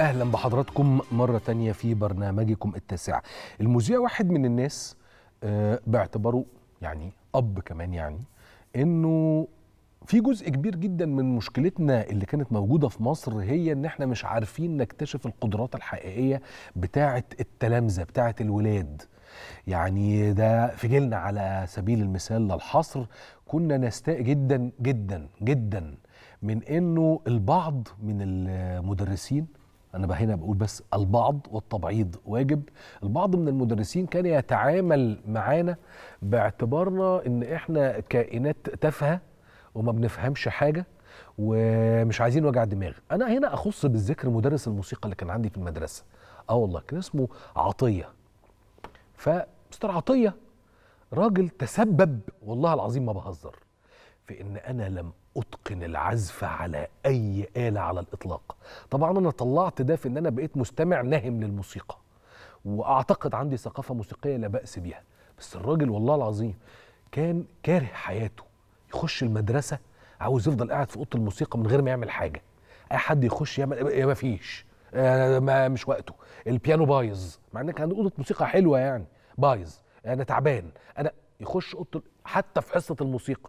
اهلا بحضراتكم مره تانية في برنامجكم التاسع المذيع واحد من الناس آه، باعتباره يعني اب كمان يعني انه في جزء كبير جدا من مشكلتنا اللي كانت موجوده في مصر هي ان احنا مش عارفين نكتشف القدرات الحقيقيه بتاعه التلامذه بتاعه الولاد يعني ده في جيلنا على سبيل المثال للحصر كنا نستاء جدا جدا جدا من انه البعض من المدرسين انا بقى هنا بقول بس البعض والتبعيض واجب البعض من المدرسين كان يتعامل معانا باعتبارنا ان احنا كائنات تافهه وما بنفهمش حاجه ومش عايزين وجع دماغ انا هنا اخص بالذكر مدرس الموسيقى اللي كان عندي في المدرسه اه والله كان اسمه عطيه فمستر عطيه راجل تسبب والله العظيم ما بهزر في ان انا لم اتقن العزف على اي اله على الاطلاق طبعا انا طلعت ده في ان انا بقيت مستمع ناهم للموسيقى واعتقد عندي ثقافه موسيقيه لا باس بها بس الراجل والله العظيم كان كاره حياته يخش المدرسه عاوز يفضل قاعد في اوضه الموسيقى من غير ما يعمل حاجه اي حد يخش يعمل يا ما فيش آه، ما مش وقته البيانو بايظ مع ان كان اوضه موسيقى حلوه يعني بايظ انا تعبان انا يخش اوضه حتى في حصه الموسيقى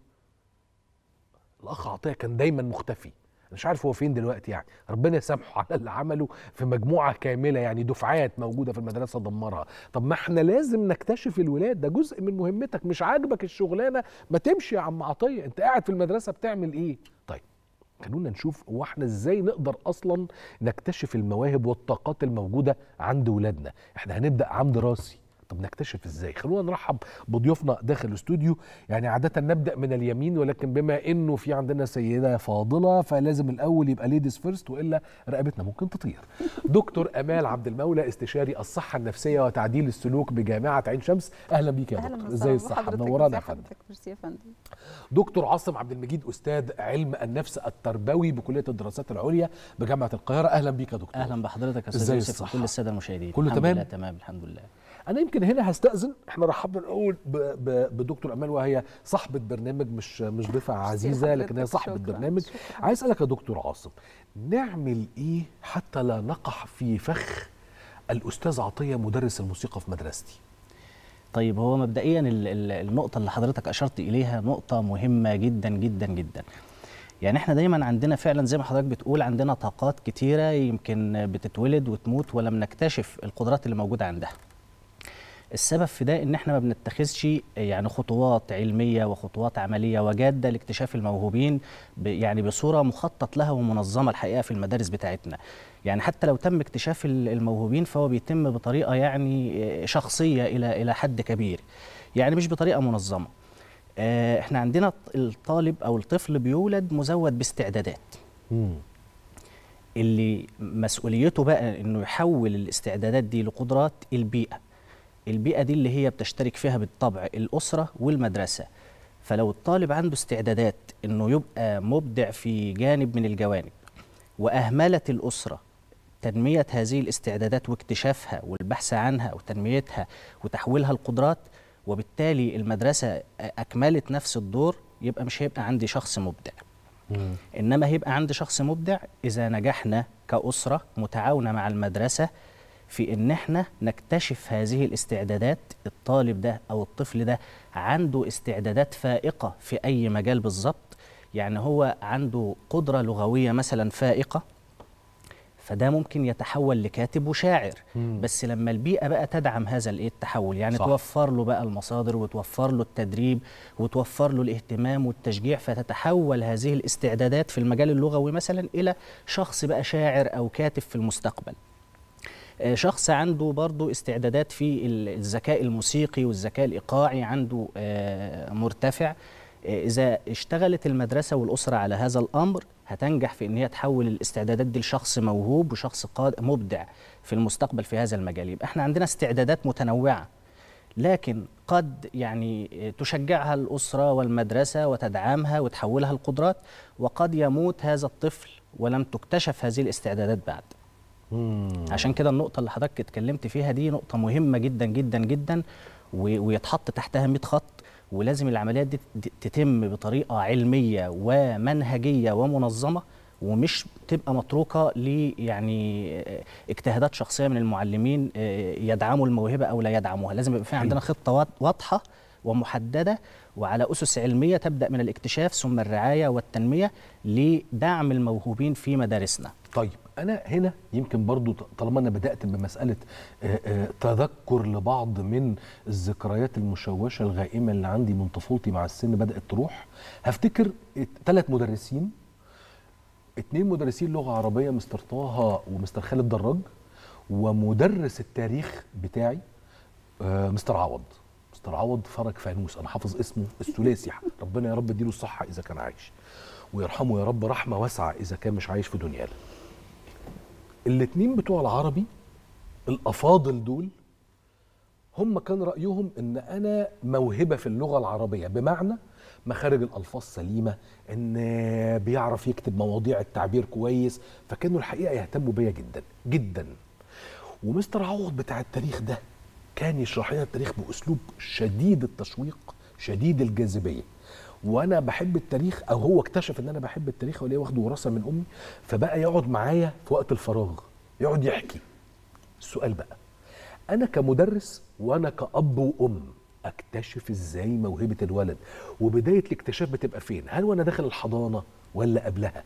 الاخ عطيه كان دايما مختفي مش عارف هو فين دلوقتي يعني ربنا يسامحه على اللي عمله في مجموعه كامله يعني دفعات موجوده في المدرسه دمرها طب ما احنا لازم نكتشف الولاد ده جزء من مهمتك مش عاجبك الشغلانه ما تمشي يا عم عطيه انت قاعد في المدرسه بتعمل ايه طيب خلونا نشوف هو احنا ازاي نقدر اصلا نكتشف المواهب والطاقات الموجوده عند ولادنا احنا هنبدا عام دراسي طب نكتشف ازاي خلونا نرحب بضيوفنا داخل الاستوديو يعني عاده نبدا من اليمين ولكن بما انه في عندنا سيده فاضله فلازم الاول يبقى ليديز فيرست والا رقبتنا ممكن تطير دكتور امال عبد المولى استشاري الصحه النفسيه وتعديل السلوك بجامعه عين شمس اهلا بيك يا اهلا دكتور وسهلا ازاي الصحه بحضرتك. منورانا ازي يا فندم حضرتك ميرسي يا فندم دكتور عاصم عبد المجيد استاذ علم النفس التربوي بكليه الدراسات العليا بجامعه القاهره اهلا بيك يا دكتور اهلا بحضرتك يا استاذ ازاي يوسف الصحة؟ وكل الساده المشاهدين كله الحمد تمام؟ لله تمام الحمد لله انا يمكن هنا هستاذن احنا رحبنا الاول ب- ب- بدكتور امال وهي صاحبه برنامج مش مش ضيفه عزيزه لكن هي حضرتك. صاحبه شكراً. برنامج شكراً. عايز اسالك يا دكتور عاصم نعمل ايه حتى لا نقع في فخ الاستاذ عطيه مدرس الموسيقى في مدرستي طيب هو مبدئيا ال- ال- النقطه اللي حضرتك اشرت اليها نقطه مهمه جدا جدا جدا يعني احنا دايما عندنا فعلا زي ما حضرتك بتقول عندنا طاقات كتيره يمكن بتتولد وتموت ولم نكتشف القدرات اللي موجوده عندها السبب في ده ان احنا ما بنتخذش يعني خطوات علميه وخطوات عمليه وجاده لاكتشاف الموهوبين ب- يعني بصوره مخطط لها ومنظمه الحقيقه في المدارس بتاعتنا يعني حتى لو تم اكتشاف ال- الموهوبين فهو بيتم بطريقه يعني شخصيه الى الى حد كبير يعني مش بطريقه منظمه آه، احنا عندنا الطالب او الطفل بيولد مزود باستعدادات اللي مسؤوليته بقى انه يحول الاستعدادات دي لقدرات البيئه البيئه دي اللي هي بتشترك فيها بالطبع الاسره والمدرسه فلو الطالب عنده استعدادات انه يبقى مبدع في جانب من الجوانب واهملت الاسره تنميه هذه الاستعدادات واكتشافها والبحث عنها وتنميتها وتحويلها لقدرات وبالتالي المدرسه اكملت نفس الدور يبقى مش هيبقى عندي شخص مبدع انما هيبقى عندي شخص مبدع اذا نجحنا كاسره متعاونه مع المدرسه في ان احنا نكتشف هذه الاستعدادات الطالب ده او الطفل ده عنده استعدادات فائقه في اي مجال بالظبط يعني هو عنده قدره لغويه مثلا فائقه فده ممكن يتحول لكاتب وشاعر مم. بس لما البيئه بقى تدعم هذا الايه التحول يعني صح. توفر له بقى المصادر وتوفر له التدريب وتوفر له الاهتمام والتشجيع فتتحول هذه الاستعدادات في المجال اللغوي مثلا الى شخص بقى شاعر او كاتب في المستقبل آه، شخص عنده برضه استعدادات في ال- الذكاء الموسيقي والذكاء الإيقاعي عنده آه، مرتفع آه، إذا اشتغلت المدرسة والأسرة على هذا الأمر هتنجح في إن هي تحول الاستعدادات دي لشخص موهوب وشخص قاد مبدع في المستقبل في هذا المجال يبقى احنا عندنا استعدادات متنوعة لكن قد يعني تشجعها الأسرة والمدرسة وتدعمها وتحولها لقدرات وقد يموت هذا الطفل ولم تكتشف هذه الاستعدادات بعد عشان كده النقطة اللي حضرتك اتكلمت فيها دي نقطة مهمة جدا جدا جدا و- ويتحط تحتها 100 خط ولازم العمليات دي تت- تتم بطريقة علمية ومنهجية ومنظمة ومش تبقى متروكه ل يعني آه، اجتهادات شخصيه من المعلمين آه، يدعموا الموهبه او لا يدعموها لازم يبقى في عندنا خطه واض- واضحه ومحدده وعلى اسس علميه تبدا من الاكتشاف ثم الرعايه والتنميه لدعم الموهوبين في مدارسنا طيب انا هنا يمكن برضو ط- طالما انا بدات بمساله آه، آه، تذكر لبعض من الذكريات المشوشه الغائمه اللي عندي من طفولتي مع السن بدات تروح هفتكر ثلاث مدرسين اتنين مدرسين لغه عربيه مستر طه ومستر خالد دراج ومدرس التاريخ بتاعي آه، مستر عوض مستر عوض فرج فانوس انا حافظ اسمه الثلاثي ربنا يا رب اديله الصحه اذا كان عايش ويرحمه يا رب رحمه واسعه اذا كان مش عايش في دنيانا الاتنين بتوع العربي الافاضل دول هم كان رايهم ان انا موهبه في اللغه العربيه بمعنى مخارج الالفاظ سليمه ان بيعرف يكتب مواضيع التعبير كويس فكانوا الحقيقه يهتموا بيا جدا جدا ومستر عوض بتاع التاريخ ده كان يشرح لنا التاريخ باسلوب شديد التشويق شديد الجاذبيه وانا بحب التاريخ او هو اكتشف ان انا بحب التاريخ وليه واخده وراثه من امي فبقى يقعد معايا في وقت الفراغ يقعد يحكي السؤال بقى انا كمدرس وانا كاب وام اكتشف ازاي موهبه الولد وبدايه الاكتشاف بتبقى فين هل وانا داخل الحضانه ولا قبلها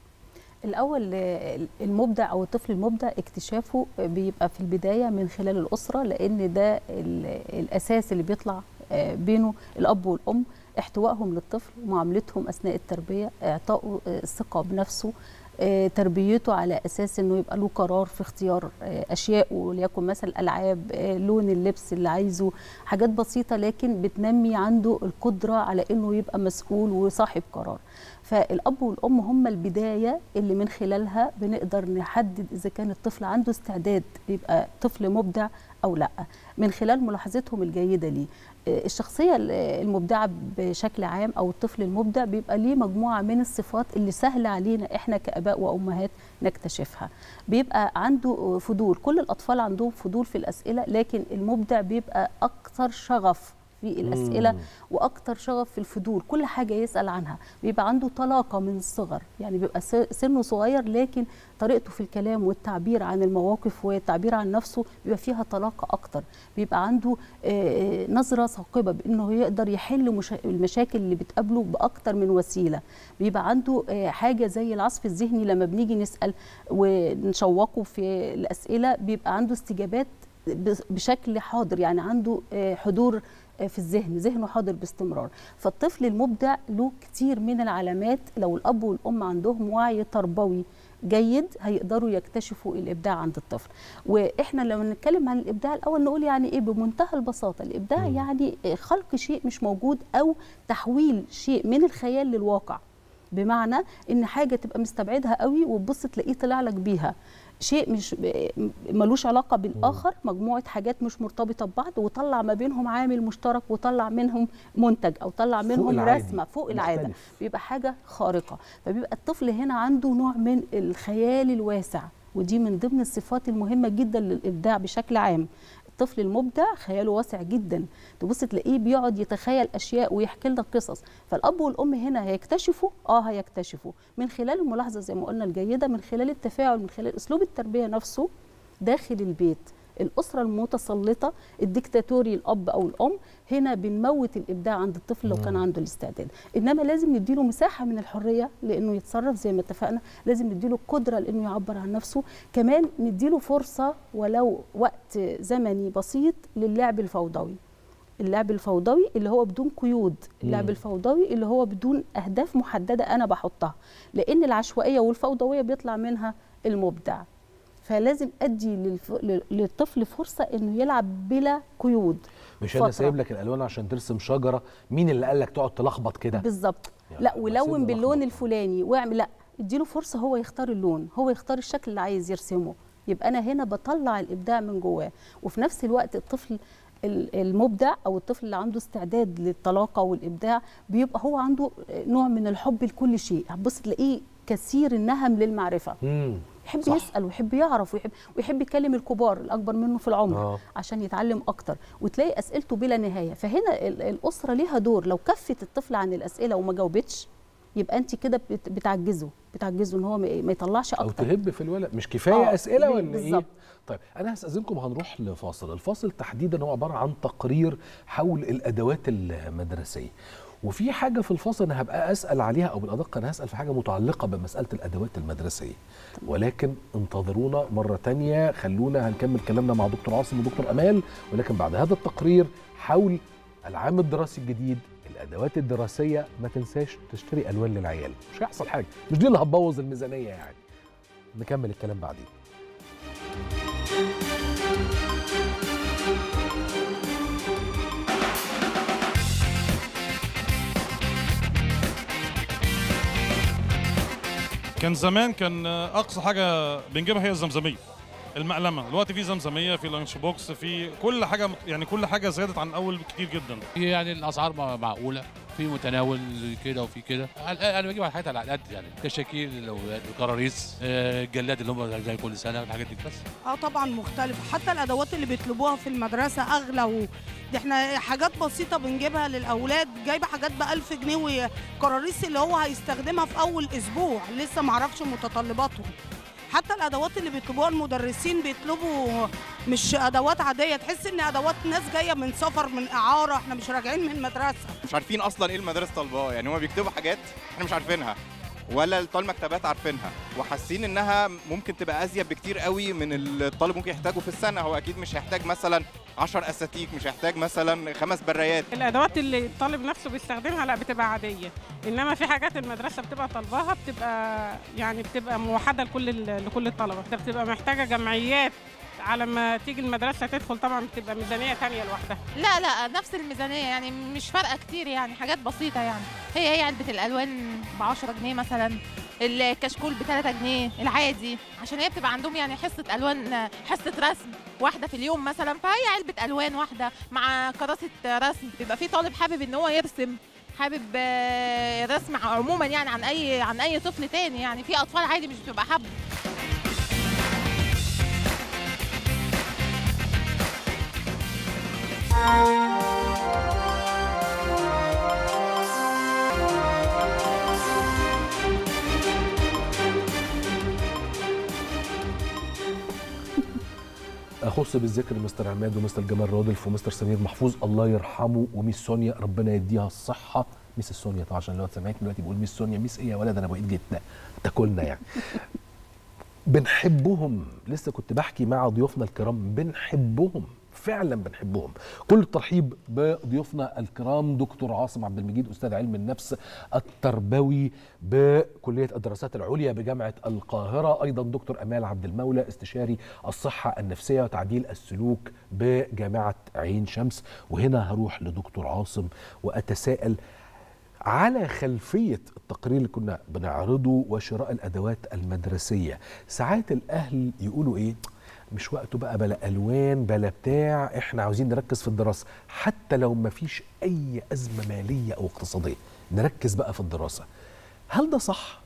الاول آه، المبدع او الطفل المبدع اكتشافه بيبقى في البدايه من خلال الاسره لان ده ال- الاساس اللي بيطلع آه، بينه الاب والام احتوائهم للطفل معاملتهم اثناء التربيه اعطائه آه، الثقه بنفسه آه، تربيته على اساس انه يبقى له قرار في اختيار آه، اشياء وليكن مثلا الالعاب آه، لون اللبس اللي عايزه حاجات بسيطه لكن بتنمي عنده القدره على انه يبقى مسؤول وصاحب قرار فالاب والام هم البدايه اللي من خلالها بنقدر نحدد اذا كان الطفل عنده استعداد يبقى طفل مبدع او لا من خلال ملاحظتهم الجيده ليه آه، الشخصيه ال- المبدعه بشكل عام او الطفل المبدع بيبقى ليه مجموعه من الصفات اللي سهل علينا احنا كاباء وامهات نكتشفها بيبقى عنده فضول كل الاطفال عندهم فضول في الاسئله لكن المبدع بيبقى اكثر شغف في الاسئله مم. واكتر شغف في الفضول كل حاجه يسال عنها بيبقى عنده طلاقه من الصغر يعني بيبقى س- سنه صغير لكن طريقته في الكلام والتعبير عن المواقف والتعبير عن نفسه بيبقى فيها طلاقه اكتر بيبقى عنده آه، آه، نظره ثاقبه بانه يقدر يحل مشا- المشاكل اللي بتقابله باكتر من وسيله بيبقى عنده آه، حاجه زي العصف الذهني لما بنيجي نسال ونشوقه في الاسئله بيبقى عنده استجابات ب- بشكل حاضر يعني عنده آه، حضور آه، في الذهن ذهنه حاضر باستمرار فالطفل المبدع له كتير من العلامات لو الاب والام عندهم وعي تربوي جيد هيقدروا يكتشفوا الابداع عند الطفل واحنا لما نتكلم عن الابداع الاول نقول يعني ايه بمنتهى البساطه الابداع مم. يعني آه، خلق شيء مش موجود او تحويل شيء من الخيال للواقع بمعنى ان حاجه تبقى مستبعدها قوي وتبص تلاقيه طلع لك بيها شيء مش ملوش علاقه بالاخر مجموعه حاجات مش مرتبطه ببعض وطلع ما بينهم عامل مشترك وطلع منهم منتج او طلع فوق منهم العادي، رسمه فوق العاده مختلف. بيبقى حاجه خارقه فبيبقى الطفل هنا عنده نوع من الخيال الواسع ودي من ضمن الصفات المهمه جدا للابداع بشكل عام الطفل المبدع خياله واسع جدا تبص تلاقيه بيقعد يتخيل اشياء ويحكي لنا قصص فالاب والام هنا هيكتشفوا اه هيكتشفوا من خلال الملاحظه زي ما قلنا الجيده من خلال التفاعل من خلال اسلوب التربيه نفسه داخل البيت الاسره المتسلطه الديكتاتوري الاب او الام هنا بنموت الابداع عند الطفل لو كان مم. عنده الاستعداد انما لازم نديله مساحه من الحريه لانه يتصرف زي ما اتفقنا لازم نديله القدره لانه يعبر عن نفسه كمان نديله فرصه ولو وقت زمني بسيط للعب الفوضوي اللعب الفوضوي اللي هو بدون قيود اللعب مم. الفوضوي اللي هو بدون اهداف محدده انا بحطها لان العشوائيه والفوضويه بيطلع منها المبدع فلازم ادي للف... لل- للطفل فرصه انه يلعب بلا قيود مش انا فترة. سايب لك الالوان عشان ترسم شجره مين اللي قال لك تقعد تلخبط كده بالظبط يعني لا ما ولون سيبنا باللون لخبط. الفلاني واعمل لا اديله فرصه هو يختار اللون هو يختار الشكل اللي عايز يرسمه يبقى انا هنا بطلع الابداع من جواه وفي نفس الوقت الطفل ال- المبدع او الطفل اللي عنده استعداد للطلاقه والابداع بيبقى هو عنده نوع من الحب لكل شيء هتبص تلاقيه كثير النهم للمعرفه مم. يحب صح. يسال ويحب يعرف ويحب ويحب يكلم الكبار الاكبر منه في العمر آه. عشان يتعلم اكتر وتلاقي اسئلته بلا نهايه فهنا ال- الاسره ليها دور لو كفت الطفل عن الاسئله وما جاوبتش يبقى انت كده بت- بتعجزه بتعجزه ان هو ما ما يطلعش او اكتر تهب في الولد مش كفايه آه، اسئله ولا بالظبط. ايه طيب انا هستاذنكم هنروح لفاصل الفاصل تحديدا هو عباره عن تقرير حول الادوات المدرسيه وفي حاجه في الفاصل انا هبقى اسال عليها او بالادق انا هسال في حاجه متعلقه بمساله الادوات المدرسيه ولكن انتظرونا مره تانية خلونا هنكمل كلامنا مع دكتور عاصم ودكتور امال ولكن بعد هذا التقرير حول العام الدراسي الجديد الادوات الدراسيه ما تنساش تشتري الوان للعيال مش هيحصل حاجه مش دي اللي هتبوظ الميزانيه يعني نكمل الكلام بعدين كان زمان كان اقصى حاجه بنجيبها هي الزمزميه المقلمه دلوقتي في زمزميه في لانش بوكس في كل حاجه يعني كل حاجه زادت عن اول كتير جدا هي يعني الاسعار م- معقوله في متناول كده وفي كده على- انا بجيب الحاجات على قد يعني كشاكيل الاولاد الكراريس آه، الجلاد اللي هم زي كل سنه الحاجات دي بس اه طبعا مختلف حتى الادوات اللي بيطلبوها في المدرسه اغلى و... دي احنا حاجات بسيطه بنجيبها للاولاد جايبه حاجات ب 1000 جنيه وكراريس اللي هو هيستخدمها في اول اسبوع لسه معرفش متطلباتهم حتى الادوات اللي بيطلبوها المدرسين بيطلبوا مش ادوات عاديه تحس ان ادوات ناس جايه من سفر من اعاره احنا مش راجعين من مدرسه مش عارفين اصلا ايه المدارس طالباه يعني هما بيكتبوا حاجات احنا مش عارفينها ولا بتوع المكتبات عارفينها وحاسين انها ممكن تبقى ازيد بكتير قوي من اللي الطالب ممكن يحتاجه في السنه هو اكيد مش هيحتاج مثلا 10 اساتيك مش هيحتاج مثلا خمس برايات الادوات اللي الطالب نفسه بيستخدمها لا بتبقى عاديه انما في حاجات المدرسه بتبقى طالباها بتبقى يعني بتبقى موحده لكل ال- لكل الطلبه ده بتبقى محتاجه جمعيات على ما تيجي المدرسه تدخل طبعا بتبقى ميزانيه تانية لوحدها لا لا نفس الميزانية يعني مش فارقة كتير يعني حاجات بسيطة يعني هي هي علبة الألوان ب 10 جنيه مثلا الكشكول ب 3 جنيه العادي عشان هي بتبقى عندهم يعني حصة ألوان حصة رسم واحدة في اليوم مثلا فهي علبة ألوان واحدة مع كراسة رسم بيبقى في طالب حابب إن هو يرسم حابب آه، الرسم عموما يعني عن أي عن أي طفل تاني يعني في أطفال عادي مش بتبقى حابة اخص بالذكر مستر عماد ومستر جمال رادلف ومستر سمير محفوظ الله يرحمه وميس سونيا ربنا يديها الصحه ميس سونيا طبعا عشان لو سمعت دلوقتي بقول ميس سونيا ميس ايه يا ولد انا بقيت جدا تاكلنا يعني بنحبهم لسه كنت بحكي مع ضيوفنا الكرام بنحبهم فعلا بنحبهم كل الترحيب بضيوفنا الكرام دكتور عاصم عبد المجيد استاذ علم النفس التربوي بكليه الدراسات العليا بجامعه القاهره ايضا دكتور امال عبد المولى استشاري الصحه النفسيه وتعديل السلوك بجامعه عين شمس وهنا هروح لدكتور عاصم واتساءل على خلفية التقرير اللي كنا بنعرضه وشراء الأدوات المدرسية ساعات الأهل يقولوا إيه مش وقته بقى بلا ألوان بلا بتاع إحنا عاوزين نركز في الدراسة حتى لو ما فيش أي أزمة مالية أو اقتصادية نركز بقى في الدراسة هل ده صح؟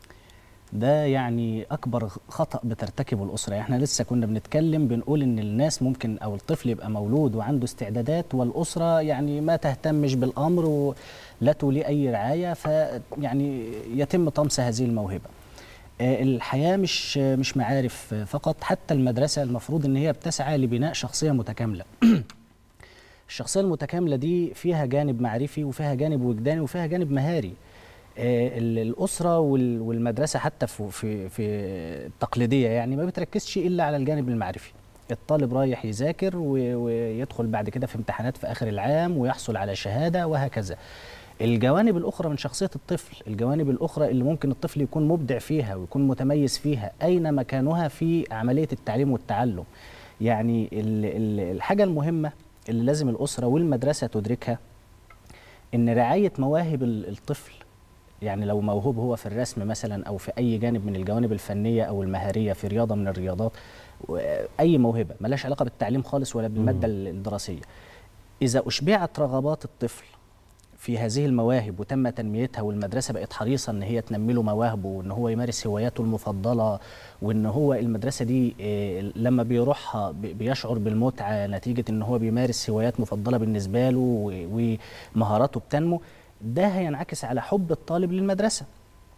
ده يعني اكبر خطا بترتكبه الاسره يعني احنا لسه كنا بنتكلم بنقول ان الناس ممكن او الطفل يبقى مولود وعنده استعدادات والاسره يعني ما تهتمش بالامر ولا تولي اي رعايه فيعني يتم طمس هذه الموهبه آه، الحياه مش مش معارف فقط حتى المدرسه المفروض ان هي بتسعى لبناء شخصيه متكامله الشخصيه المتكامله دي فيها جانب معرفي وفيها جانب وجداني وفيها جانب مهاري آه، ال- الاسره وال- والمدرسه حتى في في في التقليديه يعني ما بتركزش الا على الجانب المعرفي الطالب رايح يذاكر و- ويدخل بعد كده في امتحانات في اخر العام ويحصل على شهاده وهكذا الجوانب الاخرى من شخصيه الطفل الجوانب الاخرى اللي ممكن الطفل يكون مبدع فيها ويكون متميز فيها اين مكانها في عمليه التعليم والتعلم يعني ال- ال- الحاجه المهمه اللي لازم الاسره والمدرسه تدركها ان رعايه مواهب ال- الطفل يعني لو موهوب هو في الرسم مثلا او في اي جانب من الجوانب الفنيه او المهاريه في رياضه من الرياضات و- اي موهبه ملهاش علاقه بالتعليم خالص ولا بالماده ال- الدراسيه اذا اشبعت رغبات الطفل في هذه المواهب وتم تنميتها والمدرسه بقت حريصه ان هي تنمي له مواهبه وان هو يمارس هواياته المفضله وان هو المدرسه دي آه، لما بيروحها بي- بيشعر بالمتعه نتيجه ان هو بيمارس هوايات مفضله بالنسبه له و- ومهاراته بتنمو ده هينعكس على حب الطالب للمدرسه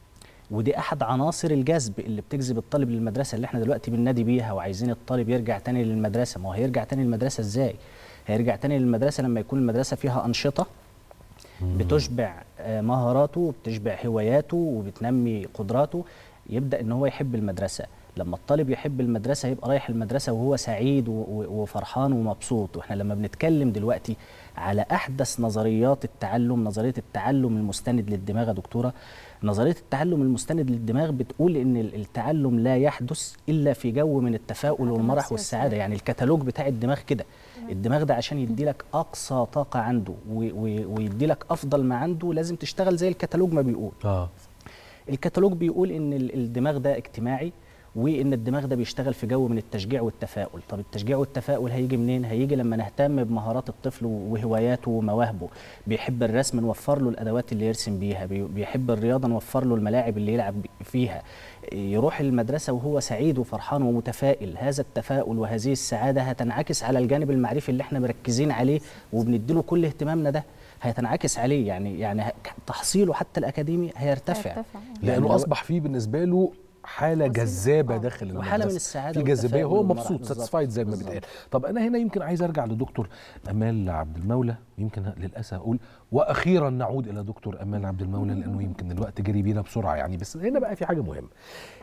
ودي احد عناصر الجذب اللي بتجذب الطالب للمدرسه اللي احنا دلوقتي بننادي بيها وعايزين الطالب يرجع تاني للمدرسه ما هو هيرجع تاني للمدرسه ازاي هيرجع تاني للمدرسه لما يكون المدرسه فيها انشطه بتشبع آه، مهاراته وبتشبع هواياته وبتنمي قدراته يبدا ان هو يحب المدرسه لما الطالب يحب المدرسه يبقى رايح المدرسه وهو سعيد و- و- وفرحان ومبسوط واحنا لما بنتكلم دلوقتي على احدث نظريات التعلم نظريه التعلم المستند للدماغ يا دكتوره نظريه التعلم المستند للدماغ بتقول ان ال- التعلم لا يحدث الا في جو من التفاؤل والمرح نفسية والسعاده سعيدة. يعني الكتالوج بتاع الدماغ كده الدماغ ده عشان يدي لك اقصى طاقه عنده ويدي لك افضل ما عنده لازم تشتغل زي الكتالوج ما بيقول اه الكتالوج بيقول ان ال- الدماغ ده اجتماعي وان الدماغ ده بيشتغل في جو من التشجيع والتفاؤل طب التشجيع والتفاؤل هيجي منين هيجي لما نهتم بمهارات الطفل وهواياته ومواهبه بيحب الرسم نوفر له الادوات اللي يرسم بيها بي- بيحب الرياضه نوفر له الملاعب اللي يلعب بي- فيها يروح المدرسه وهو سعيد وفرحان ومتفائل هذا التفاؤل وهذه السعاده هتنعكس على الجانب المعرفي اللي احنا مركزين عليه وبنديله كل اهتمامنا ده هيتنعكس عليه يعني يعني ه- تحصيله حتى الاكاديمي هيرتفع هيرتفع. يعني لانه لو- اصبح فيه بالنسبه له حاله وسيلة. جذابه آه. داخل المدرسه وحالة من السعادة في جاذبيه والتفاؤل هو والمرح. مبسوط بالظبط. ساتسفايد زي ما بالظبط. بيتقال طب انا هنا يمكن عايز ارجع لدكتور امال عبد المولى يمكن للاسف اقول واخيرا نعود الى دكتور امال عبد المولى لانه يمكن الوقت جري بينا بسرعه يعني بس هنا بقى في حاجه مهمه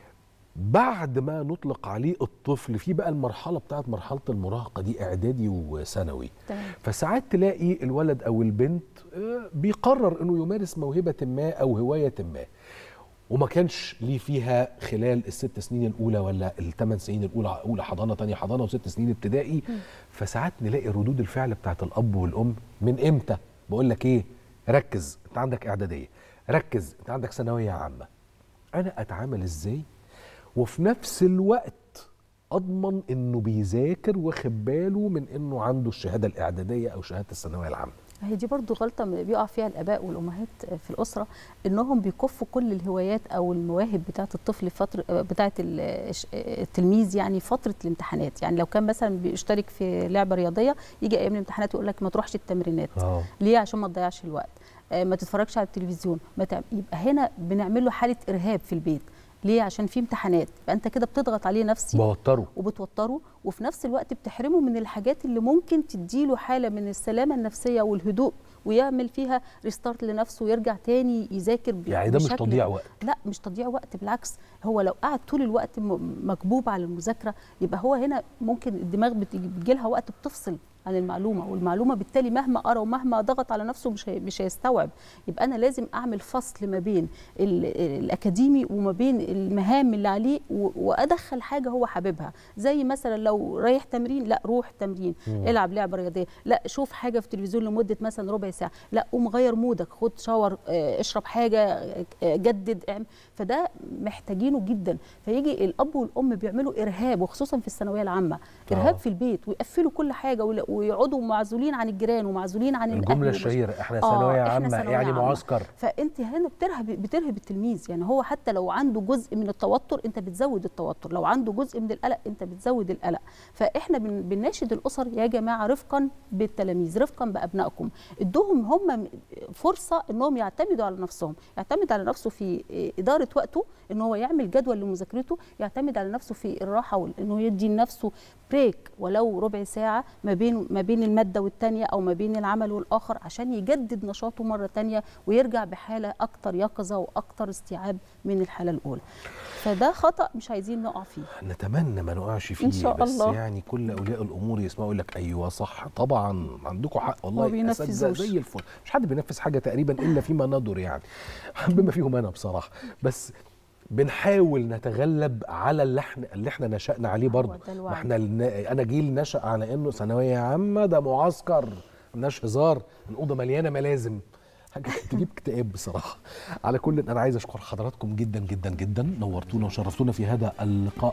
بعد ما نطلق عليه الطفل في بقى المرحله بتاعت مرحله المراهقه دي اعدادي وثانوي تمام فساعات تلاقي الولد او البنت آه، بيقرر انه يمارس موهبه ما او هوايه ما وما كانش ليه فيها خلال الست سنين الاولى ولا الثمان سنين الاولى اولى حضانه تانية حضانه وست سنين ابتدائي فساعات نلاقي ردود الفعل بتاعت الاب والام من امتى بقول لك ايه ركز انت عندك اعداديه ركز انت عندك ثانويه عامه انا اتعامل ازاي وفي نفس الوقت اضمن انه بيذاكر واخد باله من انه عنده الشهاده الاعداديه او شهاده الثانويه العامه هي دي برضو غلطة م- بيقع فيها الآباء والأمهات في الأسرة إنهم بيكفوا كل الهوايات أو المواهب بتاعة الطفل فترة بتاعة ال- الش- التلميذ يعني فترة الامتحانات يعني لو كان مثلا بيشترك في لعبة رياضية يجي أيام الامتحانات يقول لك ما تروحش التمرينات اه ليه عشان ما تضيعش الوقت آه، ما تتفرجش على التلفزيون ما تعم... يبقى هنا بنعمل له حالة إرهاب في البيت ليه عشان في امتحانات فأنت كده بتضغط عليه نفسي بوتره وبتوتره وفي نفس الوقت بتحرمه من الحاجات اللي ممكن تديله حاله من السلامه النفسيه والهدوء ويعمل فيها ريستارت لنفسه ويرجع تاني يذاكر ب- يعني ده مش بشكل- تضييع وقت لا مش تضييع وقت بالعكس هو لو قعد طول الوقت م- مكبوب على المذاكره يبقى هو هنا ممكن الدماغ بتجي لها وقت بتفصل عن المعلومه والمعلومه بالتالي مهما قرا ومهما ضغط على نفسه مش هي- مش هيستوعب يبقى انا لازم اعمل فصل ما بين ال- الاكاديمي وما بين المهام اللي عليه و- وادخل حاجه هو حاببها زي مثلا لو رايح تمرين لا روح تمرين العب لعبه رياضيه لا شوف حاجه في التلفزيون لمده مثلا ربع ساعه لا قوم غير مودك خد شاور آه، اشرب حاجه آه، جدد اعمل فده محتاجينه جدا فيجي الاب والام بيعملوا ارهاب وخصوصا في الثانويه العامه ارهاب آه. في البيت ويقفلوا كل حاجه ولا- ويقعدوا معزولين عن الجيران ومعزولين عن الاهل الجمله ومش- الشهيره احنا آه، ثانويه إحنا عامه ثانوية يعني عامة. معسكر فانت هنا بترهب بترهب التلميذ يعني هو حتى لو عنده جزء من التوتر انت بتزود التوتر لو عنده جزء من القلق انت بتزود القلق فاحنا بن- بنناشد الاسر يا جماعه رفقا بالتلاميذ رفقا بابنائكم ادوهم هم فرصه انهم يعتمدوا على نفسهم يعتمد على نفسه في اداره وقته ان هو يعمل جدول لمذاكرته يعتمد على نفسه في الراحه وانه يدي لنفسه بريك ولو ربع ساعه ما بين ما بين الماده والتانيه او ما بين العمل والاخر عشان يجدد نشاطه مره تانيه ويرجع بحاله اكتر يقظه واكتر استيعاب من الحاله الاولى فده خطا مش عايزين نقع فيه نتمنى ما نقعش فيه إن شاء بس الله. يعني كل اولياء الامور يسمعوا يقول لك ايوه صح طبعا عندكم حق ما والله بينفذوش. أساتذة زي الفل مش حد بينفذ حاجه تقريبا الا فيما ندر يعني بما فيهم انا بصراحه بس بنحاول نتغلب على اللي احنا اللي احنا نشأنا عليه برضه ده ما الوعي. احنا النا- انا جيل نشأ على انه ثانويه عامه ده معسكر ملناش هزار الاوضه مليانه ملازم حاجه تجيب اكتئاب بصراحه على كل انا عايز اشكر حضراتكم جدا جدا جدا نورتونا وشرفتونا في هذا اللقاء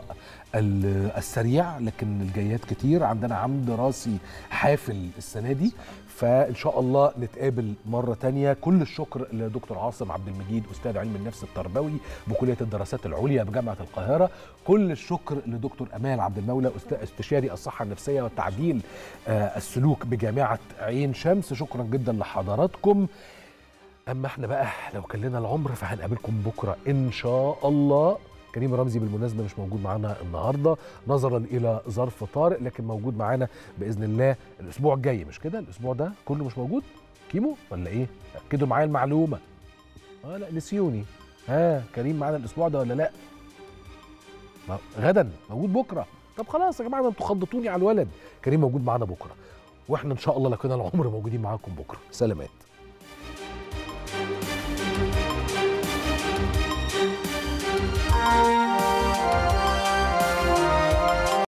ال- السريع لكن الجايات كتير عندنا عمد راسي حافل السنه دي فان شاء الله نتقابل مره تانية كل الشكر لدكتور عاصم عبد المجيد استاذ علم النفس التربوي بكليه الدراسات العليا بجامعه القاهره كل الشكر لدكتور امال عبد المولى أست- استشاري الصحه النفسيه والتعديل آه، السلوك بجامعه عين شمس شكرا جدا لحضراتكم اما احنا بقى لو كان لنا العمر فهنقابلكم بكره ان شاء الله كريم رمزي بالمناسبه مش موجود معانا النهارده نظرا الى ظرف طارئ لكن موجود معانا باذن الله الاسبوع الجاي مش كده الاسبوع ده كله مش موجود كيمو ولا ايه اكدوا معايا المعلومه اه لا نسيوني ها كريم معانا الاسبوع ده ولا لا ما- غدا موجود بكره طب خلاص يا جماعه ده انتوا خضتوني على الولد كريم موجود معانا بكره واحنا ان شاء الله لو كنا العمر موجودين معاكم بكره سلامات